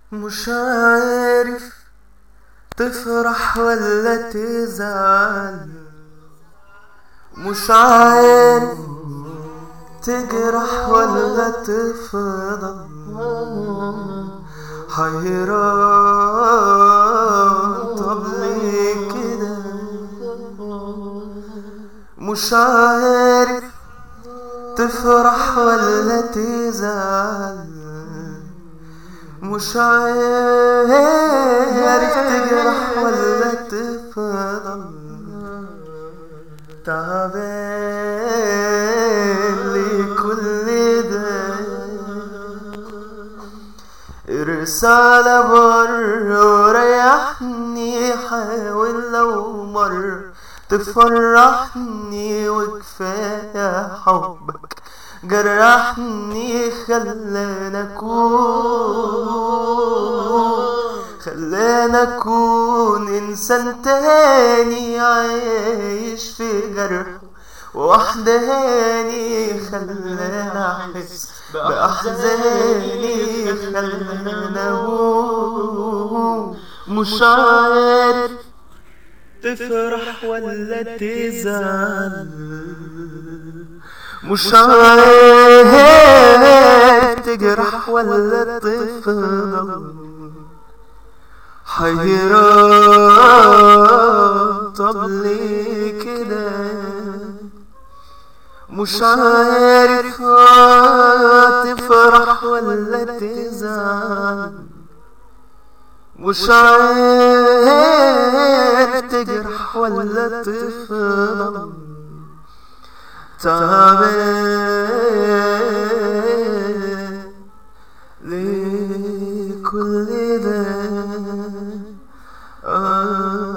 مش عارف تفرح ولا تزعل مش عارف تجرح ولا تفضل حيران طب ليه كده مش عارف تفرح ولا تزعل مش عارف تجرح ولا تفضل تعبان لكل ده رسالة بر وريحني حاول لو مر تفرحني وكفاية حبك جرحني خلاني اكون خلاني اكون انسان تاني عايش في جرح وحداني خلاني احس باحزاني خلاني اقول مش عارف تفرح ولا تزعل مش عارف تجرح ولا تفضل حيران طب ليه كده مش عارف تفرح ولا تزعل مش عارف تجرح ولا تفضل تعبان ليه كل ده آه